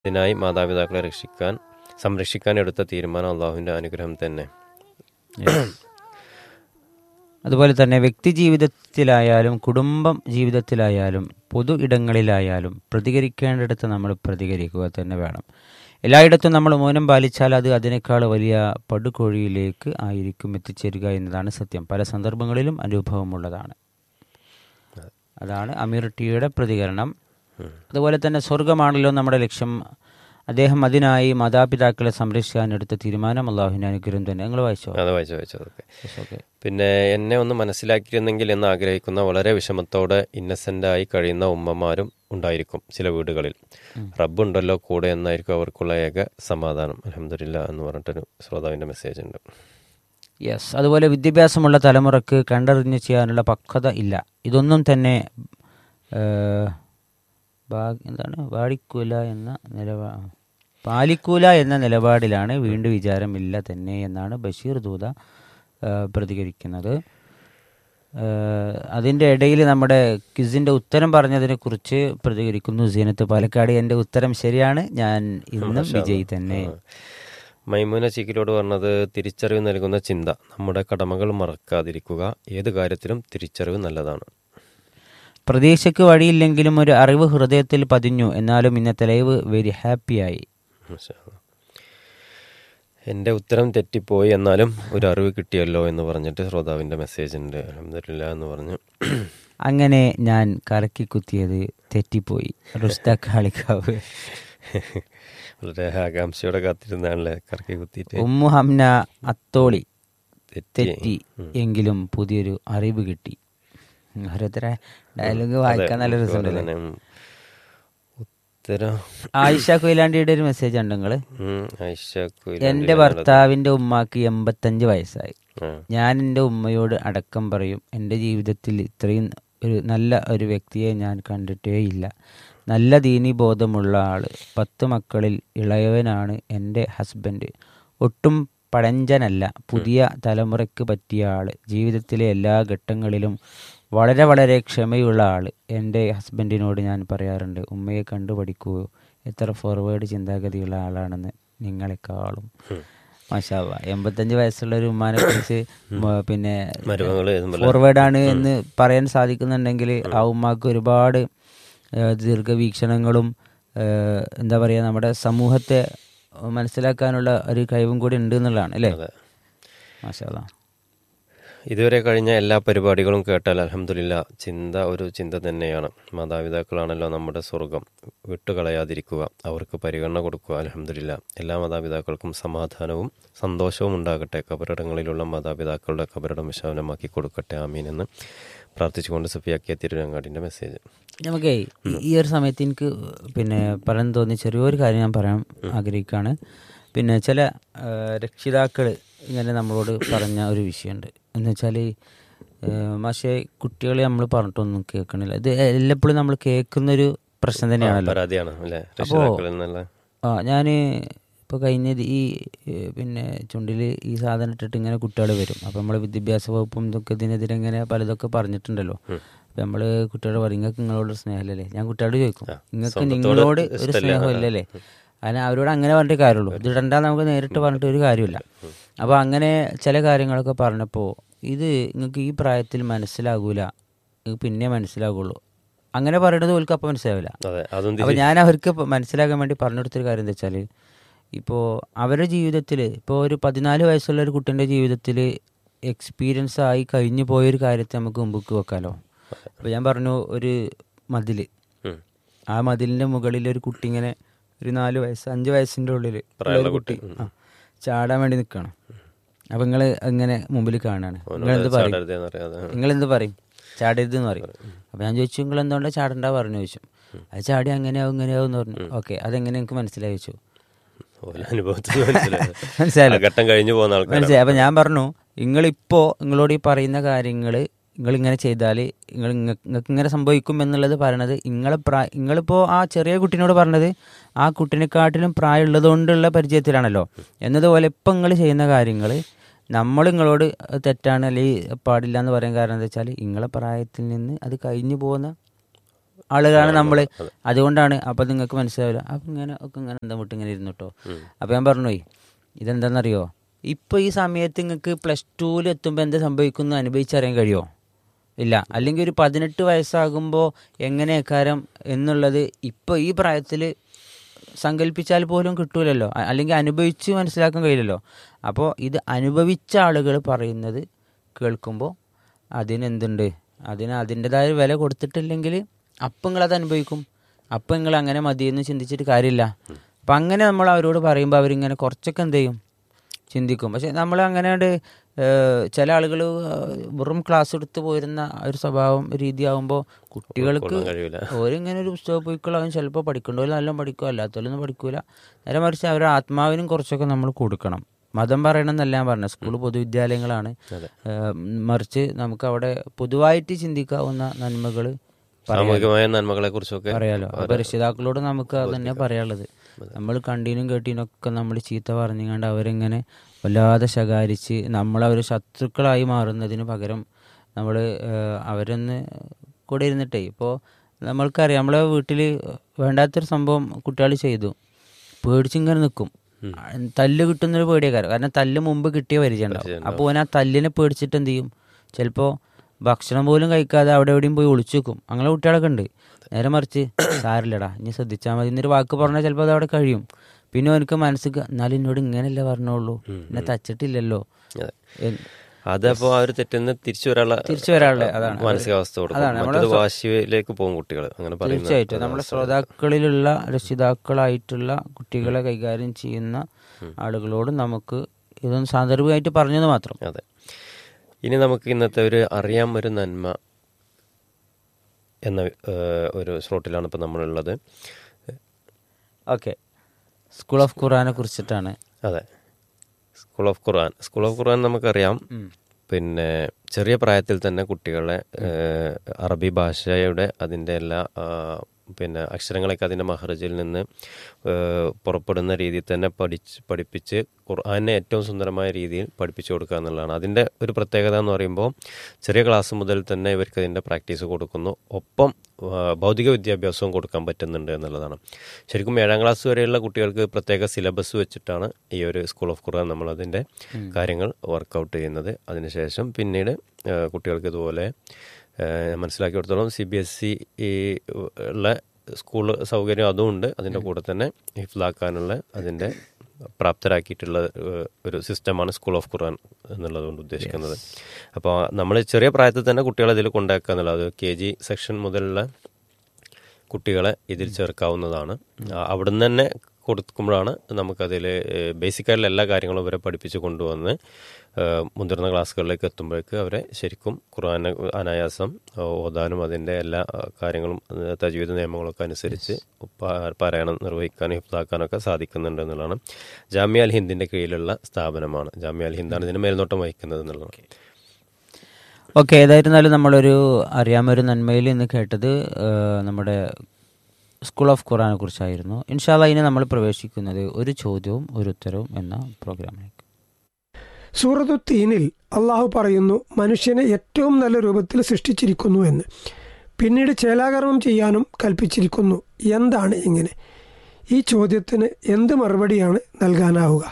ഇതിനായി മാതാപിതാക്കളെ രക്ഷിക്കാൻ സംരക്ഷിക്കാൻ എടുത്ത തീരുമാനം അള്ളാഹുവിൻ്റെ അനുഗ്രഹം തന്നെ അതുപോലെ തന്നെ വ്യക്തി ജീവിതത്തിലായാലും കുടുംബം ജീവിതത്തിലായാലും പൊതു ഇടങ്ങളിലായാലും പ്രതികരിക്കേണ്ടിടത്ത് നമ്മൾ പ്രതികരിക്കുക തന്നെ വേണം എല്ലായിടത്തും നമ്മൾ മൗനം പാലിച്ചാൽ അത് അതിനേക്കാൾ വലിയ പടുകുഴിയിലേക്ക് ആയിരിക്കും എത്തിച്ചേരുക എന്നതാണ് സത്യം പല സന്ദർഭങ്ങളിലും അനുഭവമുള്ളതാണ് അതാണ് അമീർ ടിയുടെ പ്രതികരണം അതുപോലെ തന്നെ സ്വർഗമാണല്ലോ നമ്മുടെ ലക്ഷ്യം അദ്ദേഹം അതിനായി മാതാപിതാക്കളെ സംരക്ഷിക്കാൻ എടുത്ത തീരുമാനം അള്ളാഹുവിൻ്റെ അനുഗ്രഹം തന്നെ നിങ്ങൾ വായിച്ചോ അത് വായിച്ചു വായിച്ചു അതൊക്കെ ഓക്കെ പിന്നെ എന്നെ ഒന്ന് മനസ്സിലാക്കിയിരുന്നെങ്കിൽ എന്ന് ആഗ്രഹിക്കുന്ന വളരെ വിഷമത്തോടെ ഇന്നസെൻ്റായി കഴിയുന്ന ഉമ്മമാരും ഉണ്ടായിരിക്കും ചില വീടുകളിൽ റബ്ബുണ്ടല്ലോ കൂടെ എന്നായിരിക്കും അവർക്കുള്ള ഏക സമാധാനം അലഹമില്ല എന്ന് പറഞ്ഞിട്ടൊരു ശ്രോതാവിൻ്റെ മെസ്സേജ് ഉണ്ട് യെസ് അതുപോലെ വിദ്യാഭ്യാസമുള്ള തലമുറക്ക് കണ്ടറിഞ്ഞ് ചെയ്യാനുള്ള പക്വത ഇല്ല ഇതൊന്നും തന്നെ ഏഹ്, ബാ- എന്താണ് പാടിക്കൂല എന്ന നിലപാ പാലിക്കൂല എന്ന നിലപാടിലാണ് വീണ്ടും വിചാരമില്ല തന്നെ എന്നാണ് ബഷീർ ദൂത ഏഹ്, പ്രതികരിക്കുന്നത് ഏഹ്, അതിൻ്റെ ഇടയിൽ നമ്മുടെ ക്വിസിൻ്റെ ഉത്തരം പറഞ്ഞതിനെ കുറിച്ച് പ്രതികരിക്കുന്നു സീനത്ത് പാലക്കാട് എൻ്റെ ഉത്തരം ശരിയാണ് ഞാൻ ഇന്നും വിജയി തന്നെ മൈമൂന ചീക്കിലോട് പറഞ്ഞത് തിരിച്ചറിവ് നൽകുന്ന ചിന്ത നമ്മുടെ കടമകൾ മറക്കാതിരിക്കുക ഏത് കാര്യത്തിലും തിരിച്ചറിവ് നല്ലതാണ് പ്രതീക്ഷയ്ക്ക് വഴിയില്ലെങ്കിലും ഒരു അറിവ് ഹൃദയത്തിൽ പതിഞ്ഞു എന്നാലും ഇന്നത്തെ ലൈവ് വെരി ഹാപ്പിയായി മാഷാ അല്ലാ. എൻ്റെ ഉത്തരം തെറ്റിപ്പോയി എന്നാലും ഒരു അറിവ് കിട്ടിയല്ലോ എന്ന് പറഞ്ഞിട്ട് ശ്രോതാവിൻ്റെ മെസ്സേജ് ഉണ്ട് അലഹമില്ല എന്ന് പറഞ്ഞു അങ്ങനെ ഞാൻ കറക്കി കുത്തിയത് തെറ്റിപ്പോയി റുസ്ത കാളിക്കാവ് വളരെ ആകാംക്ഷയോടെ കാത്തിരുന്നാണല്ലേ കറക്കി കുത്തിയിട്ട് ഉമ്മു ഹംന അത്തോളി തെറ്റി തെറ്റി എങ്കിലും പുതിയൊരു അറിവ് കിട്ടി ഓരോരുത്തര ഡയലോഗ് വായിക്കാൻ നല്ല രസമുണ്ടല്ലേ തന്നെ, ഉം. ഉത്തരം ആയിഷ കൊയിലാണ്ടിയുടെ ഒരു മെസ്സേജ് ഉണ്ട് നിങ്ങള് ഉം, ആയിഷ കൊയിലാണ്ടി എന്റെ ഭർത്താവിന്റെ ഉമ്മാക്ക് എൺപത്തഞ്ച് വയസ്സായി ആ, ഞാൻ എൻ്റെ ഉമ്മയോട് അടക്കം പറയും എൻ്റെ ജീവിതത്തിൽ ഇത്രയും ഒരു നല്ല ഒരു വ്യക്തിയെ ഞാൻ കണ്ടിട്ടേയില്ല നല്ല ദീനി ബോധമുള്ള ആൾ പത്ത് മക്കളിൽ ഇളയവനാണ് എൻ്റെ ഹസ്ബൻഡ് ഒട്ടും പഴഞ്ചനല്ല പുതിയ തലമുറയ്ക്ക് പറ്റിയ ആൾ ജീവിതത്തിലെ എല്ലാ ഘട്ടങ്ങളിലും വളരെ വളരെ ക്ഷമയുള്ള ആൾ എൻ്റെ ഹസ്ബൻഡിനോട് ഞാൻ പറയാറുണ്ട് ഉമ്മയെ കണ്ടു പഠിക്കൂ എത്ര ഫോർവേഡ് ചിന്താഗതിയുള്ള ആളാണെന്ന് നിങ്ങളെക്കാളും മാഷാവ എൺപത്തഞ്ച് വയസ്സുള്ള ഒരു ഉമ്മാനെ കുറിച്ച് മ- പിന്നെ മരുമകള് ഇതുപോലെ ഫോർവേഡ് ആണ് എന്ന് പറയാൻ സാധിക്കുന്നുണ്ടെങ്കിൽ ആ ഉമ്മാക്ക് ഒരുപാട് ഏഹ്, ദീർഘവീക്ഷണങ്ങളും ഏഹ്, എന്താ പറയുക നമ്മുടെ സമൂഹത്തെ മനസ്സിലാക്കാനുള്ള ഒരു കഴിവും കൂടി ഉണ്ട് എന്നുള്ളതാണ് അല്ലേ അതെ. മാഷാല്ല ഇതുവരെ കഴിഞ്ഞ എല്ലാ പരിപാടികളും കേട്ടാൽ അലഹമില്ല ചിന്ത ഒരു ചിന്ത തന്നെയാണ് മാതാപിതാക്കളാണല്ലോ നമ്മുടെ സ്വർഗം വിട്ടുകളയാതിരിക്കുക അവർക്ക് പരിഗണന കൊടുക്കുക അലഹമില്ല എല്ലാ മാതാപിതാക്കൾക്കും സമാധാനവും സന്തോഷവും ഉണ്ടാകട്ടെ കബറിടങ്ങളിലുള്ള മാതാപിതാക്കളുടെ കബറിടം വിശാലമാക്കി കൊടുക്കട്ടെ ആമീൻ എന്ന് പ്രാർത്ഥിച്ചുകൊണ്ട് സഫിയാക്കിയ തിരുരങ്ങാടിൻ്റെ മെസ്സേജ് നമുക്കേ ഈ- ഈ ഒരു സമയത്ത് എനിക്ക് പിന്നെ പറയാൻ തോന്നിയ ചെറിയൊരു കാര്യം ഞാൻ പറയാൻ ആഗ്രഹിക്കുകയാണ് പിന്നെ ചില രക്ഷിതാക്കൾ ഇങ്ങനെ നമ്മളോട് പറഞ്ഞ ഒരു വിഷയമുണ്ട് എന്ന് വെച്ചാൽ പക്ഷേ കുട്ടികളെ നമ്മൾ പറഞ്ഞിട്ടൊന്നും കേൾക്കണില്ല ഇത് എല്ലപ്പോഴും നമ്മൾ കേൾക്കുന്നൊരു പ്രശ്നം തന്നെയാണല്ലോ പരാതിയാണ് അല്ലേ രക്ഷിതാക്കളിൽ നിന്നുള്ള ആ ഞാൻ ഇപ്പോൾ കഴിഞ്ഞ ദി- ഈ ഏ, പിന്നെ ചുണ്ടിൽ ഈ സാധനം ഇട്ടിട്ട് ഇങ്ങനെ കുട്ടികൾ വരും അപ്പോൾ നമ്മൾ വിദ്യാഭ്യാസ വകുപ്പും ഇതൊക്കെ ഇതിനെതിരെ ഇങ്ങനെ പലതൊക്കെ പറഞ്ഞിട്ടുണ്ടല്ലോ അപ്പോൾ നമ്മൾ കുട്ടികളോട് പറയും നിങ്ങൾക്ക് നിങ്ങളോട് സ്നേഹമല്ലേ ഞാൻ കുട്ടികളോട് ചോദിക്കും നിങ്ങൾക്ക് നിങ്ങളോട് ഒരു സ്നേഹമില്ലല്ലേ കാരണം അവരോട് അങ്ങനെ പറഞ്ഞിട്ട് കാര്യമുള്ളൂ ഇത് ഇടണ്ട നമുക്ക് നേരിട്ട് പറഞ്ഞിട്ട് ഒരു കാര്യമില്ല അപ്പോൾ അങ്ങനെ ചില കാര്യങ്ങളൊക്കെ പറഞ്ഞപ്പോൾ ഇത് നിങ്ങൾക്ക് ഈ പ്രായത്തിൽ മനസ്സിലാകൂല നിങ്ങൾക്ക് പിന്നെ മനസ്സിലാകുള്ളൂ അങ്ങനെ പറയണത് ഓൽക്ക് അപ്പം മനസ്സിലാവില്ല അതെ അതും അപ്പോൾ ഞാൻ അവർക്ക് ഇപ്പൊ മനസ്സിലാക്കാൻ വേണ്ടി പറഞ്ഞു കൊടുത്തൊരു കാര്യം എന്താ വെച്ചാൽ ഇപ്പോൾ അവരുടെ ജീവിതത്തിൽ ഇപ്പോൾ ഒരു പതിനാല് വയസ്സുള്ള ഒരു കുട്ടീൻ്റെ ജീവിതത്തിൽ എക്സ്പീരിയൻസ് ആയി കഴിഞ്ഞു പോയൊരു കാര്യത്തെ നമുക്ക് മുമ്പ് വെക്കാലോ അപ്പോൾ ഞാൻ പറഞ്ഞു ഒരു മതിൽ ഉം. ആ മതിലിൻ്റെ മുകളിൽ ഒരു കുട്ടി ഇങ്ങനെ ഒരു നാല് വയസ്സ് അഞ്ച് വയസ്സിൻ്റെ ഉള്ളിൽ ഒരു കുട്ടി ആ ചാടാൻ വേണ്ടി നിൽക്കണം അപ്പോൾ നിങ്ങൾ ഇങ്ങനെ മുമ്പിൽ കാണാണ് നിങ്ങൾ എന്ത് പറയും ചാടരുതെന്ന് അറിയാതെ നിങ്ങൾ എന്ത് പറയും ചാടരുത് എന്ന് പറയും അപ്പൊ ഞാൻ ചോദിച്ചു നിങ്ങൾ എന്തുകൊണ്ടാണ് ചാടണ്ട പറഞ്ഞു ചോദിച്ചു അത് ചാടി അങ്ങനെയാവും ഇങ്ങനെയാവും എന്ന് പറഞ്ഞു ഓക്കെ അതെങ്ങനെ എനിക്ക് മനസ്സിലായി ചോദിച്ചു ഓല അനുഭവത്തിൽ മനസ്സിലായി മനസ്സിലായല്ലോ ആ ഘട്ടം കഴിഞ്ഞു പോകുന്ന ആൾക്കാർ മനസ്സിലായി അപ്പൊ ഞാൻ പറഞ്ഞു നിങ്ങളിപ്പോ നിങ്ങളോട് ഈ പറയുന്ന കാര്യങ്ങൾ നിങ്ങൾ ഇങ്ങനെ ചെയ്താൽ നിങ്ങൾ നിങ്ങൾക്ക് ഇങ്ങനെ സംഭവിക്കും എന്നുള്ളത് പറയണത് നിങ്ങളെ പ്രായ നിങ്ങളിപ്പോ ആ ചെറിയ കുട്ടീനോട് പറഞ്ഞത് ആ കുട്ടീനെക്കാട്ടിലും പ്രായമുള്ളത് കൊണ്ടുള്ള പരിചയത്തിലാണല്ലോ എന്നതുപോലെ ഇപ്പം നിങ്ങൾ ചെയ്യുന്ന കാര്യങ്ങൾ നമ്മൾ നിങ്ങളോട് അത് തെറ്റാണ് അല്ലെങ്കിൽ പാടില്ല എന്ന് പറയാൻ കാരണം എന്താ വെച്ചാൽ നിങ്ങളെ പ്രായത്തിൽ നിന്ന് അത് കഴിഞ്ഞു പോകുന്ന ആളുകളാണ് നമ്മൾ അതുകൊണ്ടാണ് അപ്പം നിങ്ങൾക്ക് മനസ്സിലാവില്ല അപ്പം ഇങ്ങനെ ഒക്കെ ഇങ്ങനെ എന്താ വിട്ട് ഇങ്ങനെ ഇരുന്നു കേട്ടോ അപ്പം ഞാൻ പറഞ്ഞു ഇതെന്താണെന്നറിയോ ഇപ്പോൾ ഈ സമയത്ത് നിങ്ങൾക്ക് പ്ലസ് ടുവിൽ എത്തുമ്പോൾ എന്താ സംഭവിക്കുന്നു അനുഭവിച്ചറിയാൻ കഴിയുമോ ഇല്ല അല്ലെങ്കിൽ ഒരു പതിനെട്ട് വയസ്സാകുമ്പോൾ എങ്ങനെയൊക്കാരം എന്നുള്ളത് ഇപ്പോൾ ഈ പ്രായത്തിൽ സങ്കല്പിച്ചാൽ പോലും കിട്ടൂലല്ലോ അ- അല്ലെങ്കിൽ അനുഭവിച്ച് മനസ്സിലാക്കാൻ കഴിയില്ലല്ലോ അപ്പോൾ ഇത് അനുഭവിച്ച ആളുകൾ പറയുന്നത് കേൾക്കുമ്പോൾ അതിനെന്തുണ്ട് അതിന് അതിൻ്റെതായ വില കൊടുത്തിട്ടില്ലെങ്കിൽ അപ്പം നിങ്ങളത് അനുഭവിക്കും അപ്പം നിങ്ങൾ അങ്ങനെ മതിയെന്ന് ചിന്തിച്ചിട്ട് കാര്യമില്ല അപ്പം അങ്ങനെ നമ്മൾ അവരോട് പറയുമ്പോൾ അവരിങ്ങനെ കുറച്ചൊക്കെ എന്ത് ചെയ്യും ചിന്തിക്കും പക്ഷെ നമ്മൾ അങ്ങനെ ചില ആളുകൾ വെറും ക്ലാസ് എടുത്ത് പോരുന്ന ഒരു സ്വഭാവം രീതിയാവുമ്പോൾ കുട്ടികൾക്ക് ഉൾക്കൊള്ളാൻ കഴിയൂല. ഓരിങ്ങനെ ഒരു പുസ്തകം പോയിക്കളാവും ചിലപ്പോൾ പഠിക്കേണ്ടവർ നല്ല പഠിക്കും അല്ലാത്തവരൊന്നും പഠിക്കൂല നേരെ മറിച്ച് അവരുടെ ആത്മാവിനും കുറച്ചൊക്കെ നമ്മൾ കൊടുക്കണം മതം പറയണമെന്നല്ല ഞാൻ പറഞ്ഞത് സ്കൂൾ പൊതുവിദ്യാലയങ്ങളാണ് ഏഹ് മറിച്ച് നമുക്ക് അവിടെ പൊതുവായിട്ട് ചിന്തിക്കാവുന്ന നന്മകൾ സാമൂഹികമായ നന്മകളെ കുറിച്ചൊക്കെ പറയാലോ അപ്പൊ രക്ഷിതാക്കളോട് നമുക്ക് അത് തന്നെ പറയാനുള്ളത് നമ്മൾ കണ്ടീനും കേട്ടീനും ഒക്കെ നമ്മൾ ചീത്ത പറഞ്ഞുകൊണ്ട് അവരിങ്ങനെ വല്ലാതെ ശകാരിച്ച് നമ്മളവർ ശത്രുക്കളായി മാറുന്നതിന് പകരം നമ്മൾ അവരൊന്ന് കൂടെ ഇരുന്നിട്ടേ ഇപ്പോൾ നമ്മൾക്കറിയാം നമ്മളെ വീട്ടിൽ വേണ്ടാത്തൊരു സംഭവം കുട്ടികൾ ചെയ്തു പേടിച്ചിങ്ങനെ നിൽക്കും തല്ല് കിട്ടുന്നൊരു പേടിയേക്കാരം കാരണം തല്ല് മുമ്പ് കിട്ടിയ പരിചയം ഉണ്ടാവും അപ്പോൾ ഓൻ ആ തല്ലിനെ പേടിച്ചിട്ട് എന്ത് ചെയ്യും ചിലപ്പോൾ ഭക്ഷണം പോലും കഴിക്കാതെ അവിടെ എവിടെയും പോയി ഒളിച്ചു വെക്കും അങ്ങനെ കുട്ടികളൊക്കെ ഉണ്ട് നേരെ മറിച്ച് സാരില്ലടാ ഇനി ശ്രദ്ധിച്ചാൽ മതി എന്നൊരു വാക്ക് പറഞ്ഞാൽ ചിലപ്പോൾ അത് അവിടെ കഴിയും പിന്നെ എനിക്ക് മനസ്സിൽ എന്നാലും എന്നോട് ഇങ്ങനെയല്ലേ പറഞ്ഞോളൂ എന്നെ തച്ചിട്ടില്ലല്ലോ അതെ. എൻ- അതപ്പോ ആ ഒരു തെറ്റിന്ന് തിരിച്ചു വരാനുള്ള തിരിച്ചു വരാനുള്ള അതാണ് മാനസികാവസ്ഥ കൊടുക്കും അതാണ് നമ്മളെ മറ്റത് വാശിയിലേക്ക് പോകും കുട്ടികൾ അങ്ങനെ പറയുന്ന തീർച്ചയായിട്ടും നമ്മുടെ ശ്രോതാക്കളിലുള്ള രക്ഷിതാക്കളായിട്ടുള്ള കുട്ടികളെ കൈകാര്യം ചെയ്യുന്ന ആളുകളോട് നമുക്ക് ഇതൊന്ന് സാന്ദർഭികമായിട്ട് പറഞ്ഞത് മാത്രം അതെ ഇനി നമുക്ക് ഇന്നത്തെ ഒരു അറിയാം ഒരു നന്മ എന്ന ഏഹ്, ഒരു സ്ലോട്ടിലാണ് ഇപ്പൊ നമ്മളുള്ളത് ഓക്കെ സ്കൂൾ ഓഫ് ഖുറാനെ കുറിച്ചിട്ടാണ് അതെ school of Quran school of Quran നമുക്കറിയാം പിന്നെ ചെറിയ പ്രായത്തിൽ തന്നെ കുട്ടികളെ ഏഹ്, അറബി ഭാഷയുടെ അതിൻ്റെ എല്ലാ ആ, പിന്നെ അക്ഷരങ്ങളൊക്കെ അതിൻ്റെ മഹ്റജിൽ നിന്ന് ഏഹ്, പുറപ്പെടുന്ന രീതിയിൽ തന്നെ പഠിച്ച് പഠിപ്പിച്ച് ഖുർആനെ ഏറ്റവും സുന്ദരമായ രീതിയിൽ പഠിപ്പിച്ചു കൊടുക്കുക എന്നുള്ളതാണ് അതിൻ്റെ ഒരു പ്രത്യേകത എന്ന് പറയുമ്പോൾ ചെറിയ ക്ലാസ് മുതൽ തന്നെ ഇവർക്ക് അതിൻ്റെ പ്രാക്ടീസ് കൊടുക്കുന്നു ഒപ്പം ആ, ഭൗതിക വിദ്യാഭ്യാസവും കൊടുക്കാൻ പറ്റുന്നുണ്ട് എന്നുള്ളതാണ് ശരിക്കും ഏഴാം ക്ലാസ് വരെയുള്ള കുട്ടികൾക്ക് പ്രത്യേക സിലബസ് വെച്ചിട്ടാണ് ഈ ഒരു സ്കൂൾ ഓഫ് ഖുർആൻ നമ്മൾ അതിൻ്റെ കാര്യങ്ങൾ വർക്കൗട്ട് ചെയ്യുന്നത് അതിനുശേഷം പിന്നീട് ആ, കുട്ടികൾക്ക് ഇതുപോലെ ആ, ഞാൻ മനസ്സിലാക്കി കൊടുത്തോളം സി ബി എസ് ഇ ഉള്ള സ്കൂൾ സൗകര്യം അതും ഉണ്ട് അതിൻ്റെ കൂടെ തന്നെ ഹിഫ്ലാക്കാനുള്ള അതിൻ്റെ പ്രാപ്തരാക്കിയിട്ടുള്ള ഏഹ്, ഒരു സിസ്റ്റമാണ് സ്കൂൾ ഓഫ് ഖുർആൻ എന്നുള്ളത് കൊണ്ട് ഉദ്ദേശിക്കുന്നത് അപ്പോൾ നമ്മൾ ചെറിയ പ്രായത്തിൽ തന്നെ കുട്ടികളെ ഇതിൽ കൊണ്ടാക്കുക എന്നുള്ളത് കെ ജി സെക്ഷൻ മുതലുള്ള കുട്ടികളെ ഇതിൽ ചേർക്കാവുന്നതാണ് ആ, അവിടുന്ന് തന്നെ കൊടുക്കുമ്പോഴാണ് നമുക്കതിൽ ബേസിക്കായിട്ടുള്ള എല്ലാ കാര്യങ്ങളും ഇവരെ പഠിപ്പിച്ച് കൊണ്ടുവന്ന് ഏഹ്, മുതിർന്ന ക്ലാസ്സുകളിലേക്ക് എത്തുമ്പോഴേക്ക് അവരെ ശരിക്കും ഖുർആൻ അനായാസം ഏഹ്, ഓതാനും അതിൻ്റെ എല്ലാ ഏഹ്, കാര്യങ്ങളും ഏഹ്, തജ്വീദ് നിയമങ്ങളൊക്കെ അനുസരിച്ച് പാ- പാരായണം നിർവഹിക്കാനും ഹിഫ്താക്കാനൊക്കെ സാധിക്കുന്നുണ്ട് എന്നുള്ളതാണ് ജാമ്യ അൽ ഹിന്ദിൻ്റെ കീഴിലുള്ള സ്ഥാപനമാണ് ജാമ്യ അൽ ഹിന്ദാണ് ഇതിന് മേൽനോട്ടം വഹിക്കുന്നത് എന്നുള്ളതാണ് ഓക്കെ ഏതായിരുന്നാലും നമ്മളൊരു അറിയാമൊരു നന്മയിൽ ഇന്ന് കേട്ടത് ആ, നമ്മുടെ സ്കൂൾ ഓഫ് ഖുറാനെ കുറിച്ചായിരുന്നു ഇൻഷാല്ല ഇനി നമ്മൾ പ്രവേശിക്കുന്നത് ഒരു ചോദ്യവും ഒരു ഉത്തരവും എന്ന പ്രോഗ്രാമിലേക്ക് സൂറത്തു തീനിൽ അള്ളാഹു പറയുന്നു മനുഷ്യനെ ഏറ്റവും നല്ല രൂപത്തിൽ സൃഷ്ടിച്ചിരിക്കുന്നു എന്ന് പിന്നീട് ചേലാകർമ്മം ചെയ്യാനും കൽപ്പിച്ചിരിക്കുന്നു എന്താണ് ഇങ്ങനെ ഈ ചോദ്യത്തിന് എന്ത് മറുപടിയാണ് നൽകാനാവുക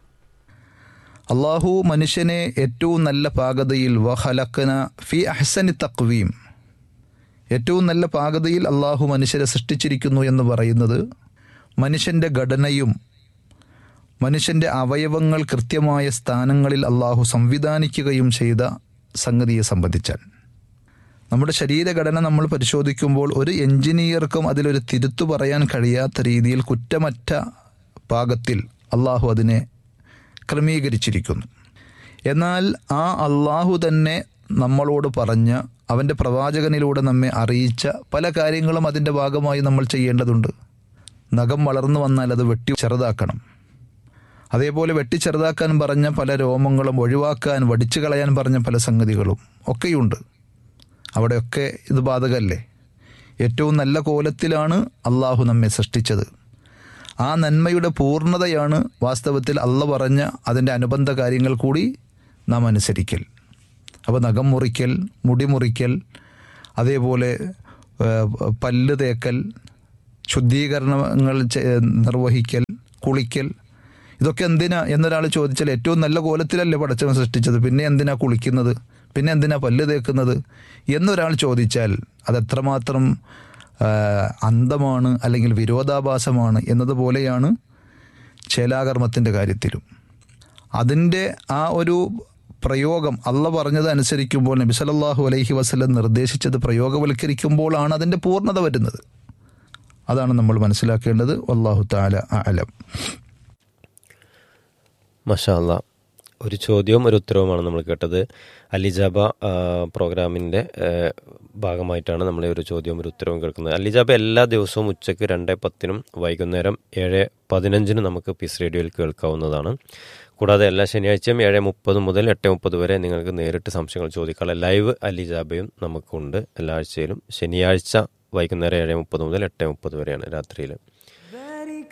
അള്ളാഹു മനുഷ്യനെ ഏറ്റവും നല്ല പാകതയിൽ വഹലക്കന ഫി അഹ്സനി തക്വീം ഏറ്റവും നല്ല പാകതയിൽ അള്ളാഹു മനുഷ്യരെ സൃഷ്ടിച്ചിരിക്കുന്നു എന്ന് പറയുന്നത് മനുഷ്യൻ്റെ ഘടനയും മനുഷ്യൻ്റെ അവയവങ്ങൾ കൃത്യമായ സ്ഥാനങ്ങളിൽ അള്ളാഹു സംവിധാനിക്കുകയും ചെയ്ത സംഗതിയെ സംബന്ധിച്ചാൽ നമ്മുടെ ശരീരഘടന നമ്മൾ പരിശോധിക്കുമ്പോൾ ഒരു എഞ്ചിനീയർക്കും അതിലൊരു തിരുത്തു പറയാൻ കഴിയാത്ത രീതിയിൽ കുറ്റമറ്റ പാകത്തിൽ അള്ളാഹു അതിനെ ക്രമീകരിച്ചിരിക്കുന്നു എന്നാൽ ആ അള്ളാഹു തന്നെ നമ്മളോട് പറഞ്ഞ് അവൻ്റെ പ്രവാചകനിലൂടെ നമ്മെ അറിയിച്ച പല കാര്യങ്ങളും അതിൻ്റെ ഭാഗമായി നമ്മൾ ചെയ്യേണ്ടതുണ്ട് നഖം വളർന്നു വന്നാൽ അത് വെട്ടി ചെറുതാക്കണം അതേപോലെ വെട്ടി ചെറുതാക്കാൻ പറഞ്ഞ പല രോമങ്ങളും ഒഴിവാക്കാൻ വടിച്ചു കളയാൻ പറഞ്ഞ പല സംഗതികളും ഒക്കെയുണ്ട് അവിടെയൊക്കെ ഇത് ബാധകല്ലേ ഏറ്റവും നല്ല കോലത്തിലാണ് അള്ളാഹു നമ്മെ സൃഷ്ടിച്ചത് ആ നന്മയുടെ പൂർണ്ണതയാണ് വാസ്തവത്തിൽ അള്ള പറഞ്ഞ അതിൻ്റെ അനുബന്ധ കാര്യങ്ങൾ കൂടി നാം അനുസരിക്കൽ അപ്പോൾ നഖം മുറിക്കൽ മുടി മുറിക്കൽ അതേപോലെ ഏഹ്, പല്ല് തേക്കൽ ശുദ്ധീകരണങ്ങൾ ചെ- നിർവഹിക്കൽ കുളിക്കൽ ഇതൊക്കെ എന്തിനാ എന്നൊരാൾ ചോദിച്ചാൽ ഏറ്റവും നല്ല കോലത്തിലല്ലേ പടച്ചവൻ സൃഷ്ടിച്ചത് പിന്നെ എന്തിനാ കുളിക്കുന്നത് പിന്നെ എന്തിനാ പല്ല് തേക്കുന്നത് എന്നൊരാൾ ചോദിച്ചാൽ അതെത്രമാത്രം ആ, അന്ധമാണ് അല്ലെങ്കിൽ വിരോധാഭാസമാണ് എന്നതുപോലെയാണ് ചേലാകർമ്മത്തിൻ്റെ കാര്യത്തിലും അതിൻ്റെ ആ ഒരു പ്രയോഗം അള്ള പറഞ്ഞത് അനുസരിക്കുമ്പോൾ നബി സല്ലല്ലാഹു അലൈഹി വസല്ലം നിർദ്ദേശിച്ചത് പ്രയോഗവൽക്കരിക്കുമ്പോഴാണ് അതിൻ്റെ പൂർണ്ണത വരുന്നത് അതാണ് നമ്മൾ മനസ്സിലാക്കേണ്ടത് വല്ലാഹു താല അലം മഷാ അല്ല ഒരു ചോദ്യവും ഒരു ഉത്തരവുമാണ് നമ്മൾ കേട്ടത് അലിജാബ ആ, പ്രോഗ്രാമിൻ്റെ ആ, ഭാഗമായിട്ടാണ് നമ്മൾ ഈ ഒരു ചോദ്യവും ഒരു ഉത്തരവും കേൾക്കുന്നത് അലിജാബ എല്ലാ ദിവസവും ഉച്ചയ്ക്ക് രണ്ട് പത്തിനും വൈകുന്നേരം ഏഴ് പതിനഞ്ചിനും നമുക്ക് പീസ് റേഡിയോയിൽ കേൾക്കാവുന്നതാണ് കൂടാതെ എല്ലാ ശനിയാഴ്ചയും ഏഴ് മുപ്പത് മുതൽ എട്ട് മുപ്പത് വരെ നിങ്ങൾക്ക് നേരിട്ട് സംശയങ്ങൾ ചോദിക്കാനുള്ള ലൈവ് അലിജാബയും നമുക്കുണ്ട് എല്ലാ ആഴ്ചയിലും ശനിയാഴ്ച വൈകുന്നേരം ഏഴ് മുപ്പത് മുതൽ എട്ട് മുപ്പത് വരെയാണ് രാത്രിയിൽ